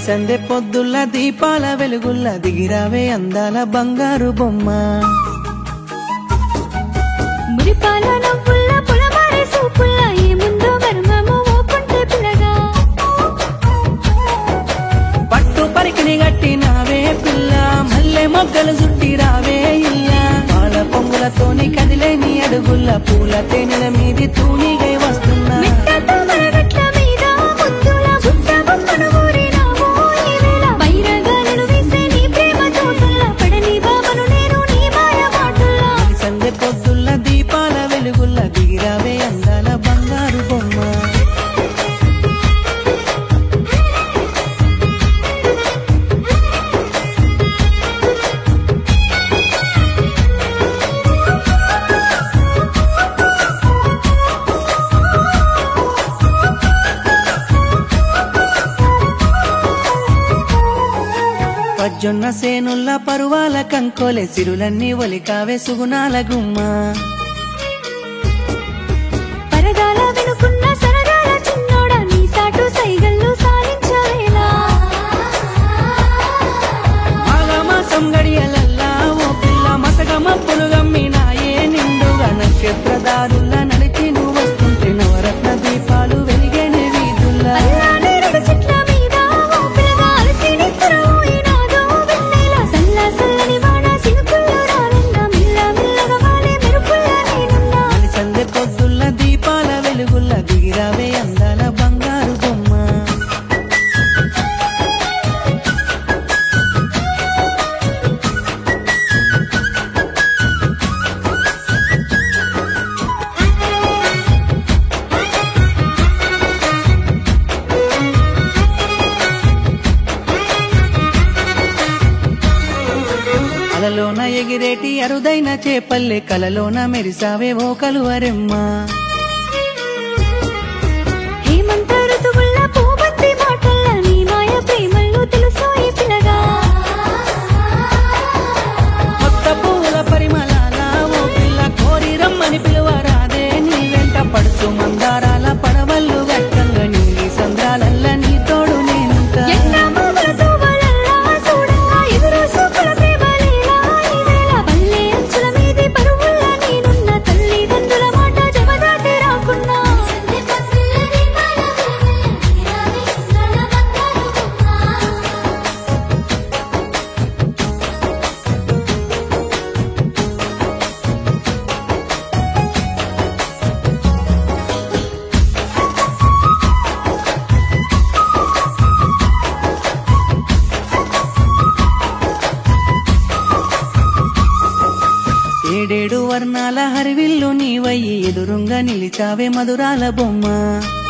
సందె పొద్దుల్ల దీపాల వెలుగుల్ల దిగిరావే అందాల బంగారు బొమ్మ మురిపాల నవ్వుల్ల పొలమారే సూపుల్ల ఏముందో మర్మము ఓ కొంటె పిల్లగా పట్టు పరికిని గట్టినావే పిల్ల మల్లె మొగ్గలు చుట్టి రావే ఇల్ల పాల పొంగులతోని కదిలే నీ అడుగుల్ల పూల తేనెల మీది తూనిగై వస్తున్నా మిట్టతో మరగట్ల మీద ముద్దుల బుట్ట బొమ్మను ఊరినావో ఈ వేళ బైరగాలను వీసే నీ ప్రేమ తోటల్ల పడని బామను నేను నీ మాయ మాటల్లా సందె పొద్దుల్ల దీపాల వెలుగుల్ల దిగిరావే అందాల బంగారు బొమ్మ పజ్జొన్న సేనుల్ల పరువాల కంకోలే సిరులన్నీ ఒలికావే సుగుణాల గుమ్మ పరదాల వెనుకున్న సరదాల చిన్నోడ నీ సాటు సైగల్లు సాలించవేలా మాఘమాసం గడియలల్లా ఓ పిల్ల మసగ మప్పులు గమ్మినాయే నిండుగా నక్షత్రదారుల్లా నడిచి నువ్వు వస్తుంటే నవరత్న దీపాలు వెలిగేనే వీధుల్లా అల్లా నేరుడు చెట్ల మీద ఓ పిల్లగా అలసి నిద్రపోయినాదో వెన్నెల సల్ల సల్లని వాన సినుకుల్లో రాలన్న మిల్ల మిల్లగా వాలే మెరుపుల్ల నేనున్నా సందె పొద్దుల్ల దీపాల వెలుగుల్ల దిగిరావే అందాల బంగారు బొమ్మ అలలోన ఎగిరేటి అరుదైన చేపల్లె కలలోన మెరిసావే ఓ కలువరెమ్మ హేమంత ఋతువుల్ల పూబంతి మాటల్ల నీ మాయ ప్రేమల్లో తెలుసోయి పిల్లగా కొత్త పువ్వుల పరిమళాల ఓ పిల్ల కోరి రమ్మని పిలువరాదే నీ వెంట పడుచు మందారాల పడవళ్ళు గట్టంగా నీలి సంద్రాలల్ల నీ తోడు నేనుంటా ఎండ మామలతో వలల్లా చూడంగా ఎదురు చూపుల ప్రేమలేలా ఈ వేళ పల్లె అంచుల మీది పరువుల్ల నేనున్న తల్లిదండ్రుల మాట జవదాటి రాకున్నా ఏడేడు వర్ణాల హరివిల్లు నీవయ్యి ఎదురుంగా నిలిచావే మధురాల బొమ్మ